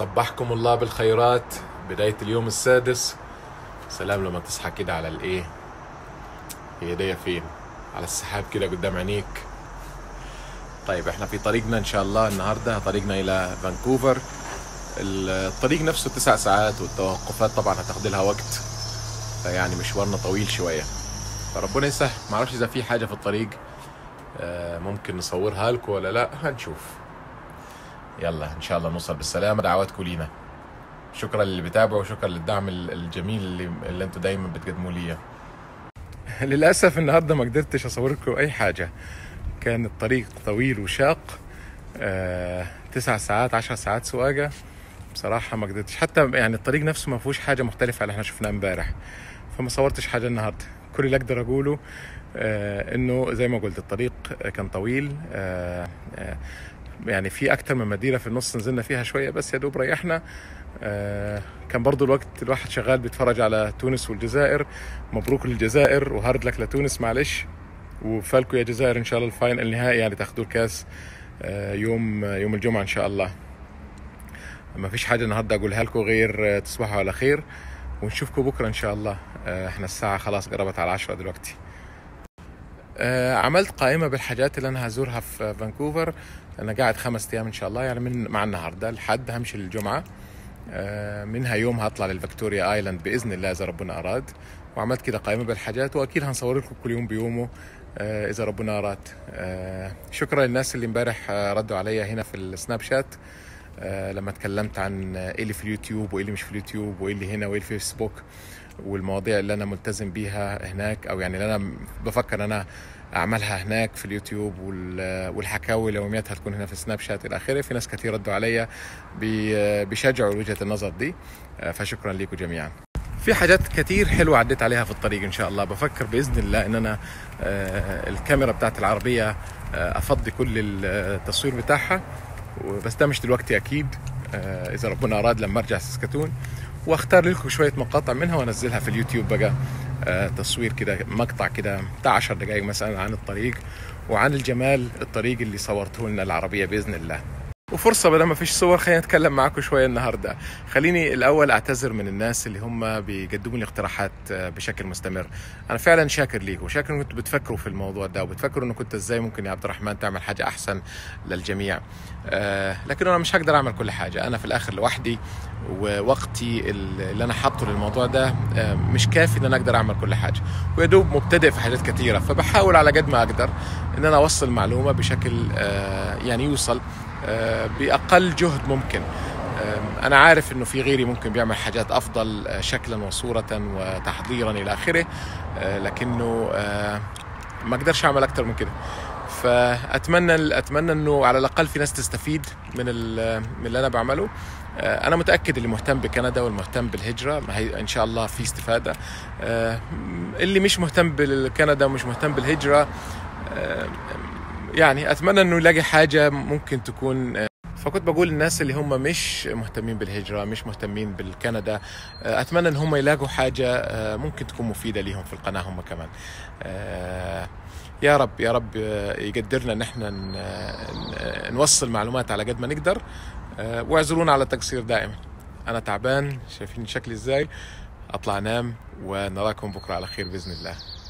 صبحكم الله بالخيرات بداية اليوم السادس سلام لما تصحى كده على الايه هي ايديا فين على السحاب كده قدام عينيك طيب احنا في طريقنا ان شاء الله النهارده طريقنا الى فانكوفر الطريق نفسه تسع ساعات والتوقفات طبعا هتاخد لها وقت فيعني مشوارنا طويل شويه فربنا يسهل معرفش اذا في حاجه في الطريق آه، ممكن نصورها لكم ولا لا هنشوف يلا ان شاء الله نوصل بالسلامه دعواتكم لينا شكرا للي بيتابعوا وشكرا للدعم ال- الجميل اللي, اللي انتم دايما بتقدموا لي للاسف النهارده ما قدرتش اصور لكم اي حاجه كان الطريق طويل وشاق آه، تسع ساعات عشر ساعات سواقه بصراحه ما قدرتش حتى يعني الطريق نفسه ما فيهوش حاجه مختلفه عن اللي احنا شفناه امبارح فما صورتش حاجه النهارده كل اللي اقدر اقوله آه، انه زي ما قلت الطريق كان طويل آه، آه، يعني في اكتر من مدينه في النص نزلنا فيها شويه بس يا دوب ريحنا آه، كان برضو الوقت الواحد شغال بيتفرج على تونس والجزائر مبروك للجزائر وهارد لك لتونس معلش وفالكو يا جزائر ان شاء الله الفاينل النهائي يعني تاخذوا الكاس آه، يوم يوم الجمعه ان شاء الله ما فيش حاجه النهارده اقولها لكم غير آه، تصبحوا على خير ونشوفكم بكره ان شاء الله آه، احنا الساعه خلاص قربت على عشرة دلوقتي آه، عملت قائمه بالحاجات اللي انا هزورها في فانكوفر انا قاعد خمس ايام ان شاء الله يعني من مع النهارده لحد همشي للجمعه آه، منها يوم هطلع للفيكتوريا ايلاند باذن الله اذا ربنا اراد وعملت كده قائمه بالحاجات واكيد هنصور لكم كل يوم بيومه آه، اذا ربنا اراد آه، شكرا للناس اللي امبارح آه، ردوا عليا هنا في السناب شات آه، لما اتكلمت عن آه، ايه اللي في اليوتيوب وايه اللي مش في اليوتيوب وايه اللي هنا وايه اللي في الفيسبوك والمواضيع اللي انا ملتزم بيها هناك او يعني اللي انا بفكر انا اعملها هناك في اليوتيوب وال- والحكاوي يومياتها تكون هنا في سناب شات الى اخره في ناس كثير ردوا عليا بي- بيشجعوا وجهه النظر دي آه، فشكرا لكم جميعا في حاجات كتير حلوة عديت عليها في الطريق إن شاء الله بفكر بإذن الله إن أنا آه، الكاميرا بتاعت العربية آه، أفضي كل التصوير بتاعها بس ده مش دلوقتي أكيد آه، إذا ربنا أراد لما أرجع ساسكاتون واختار لكم شوية مقاطع منها وانزلها في اليوتيوب بقى آه، تصوير كده مقطع كده بتاع 10 دقائق مثلا عن الطريق وعن الجمال الطريق اللي صورته لنا العربية بإذن الله وفرصة بدل ما فيش صور خلينا نتكلم معاكم شوية النهاردة خليني الأول أعتذر من الناس اللي هم بيقدموا لي اقتراحات آه، بشكل مستمر أنا فعلا شاكر ليكم وشاكر إن كنتوا بتفكروا في الموضوع ده وبتفكروا إنه كنت إزاي ممكن يا عبد الرحمن تعمل حاجة أحسن للجميع آه، لكن أنا مش هقدر أعمل كل حاجة أنا في الآخر لوحدي ووقتي اللي أنا حاطه للموضوع ده آه، مش كافي إن أنا أقدر أعمل كل حاجة ويا دوب مبتدئ في حاجات كثيرة فبحاول على قد ما أقدر إن أنا أوصل معلومة بشكل آه، يعني يوصل آه، باقل جهد ممكن آم، انا عارف انه في غيري ممكن بيعمل حاجات افضل آه، شكلا وصوره وتحضيرا الى اخره آه، لكنه آه، ما اقدرش اعمل اكتر من كده فاتمنى اتمنى انه على الاقل في ناس تستفيد من ال- من اللي انا بعمله آه، انا متاكد اللي مهتم بكندا والمهتم بالهجره ما هي ان شاء الله في استفاده آه، اللي مش مهتم بكندا ومش مهتم بالهجره آه، يعني اتمنى انه يلاقي حاجه ممكن تكون آه، فكنت بقول للناس اللي هم مش مهتمين بالهجره مش مهتمين بالكندا آه، اتمنى ان هم يلاقوا حاجه آه، ممكن تكون مفيده ليهم في القناه هم كمان آه، يا رب يا رب آه، يقدرنا ان احنا ن- ن- نوصل معلومات على قد ما نقدر آه، واعذرونا على التقصير دائما انا تعبان شايفين شكلي ازاي اطلع انام ونراكم بكره على خير باذن الله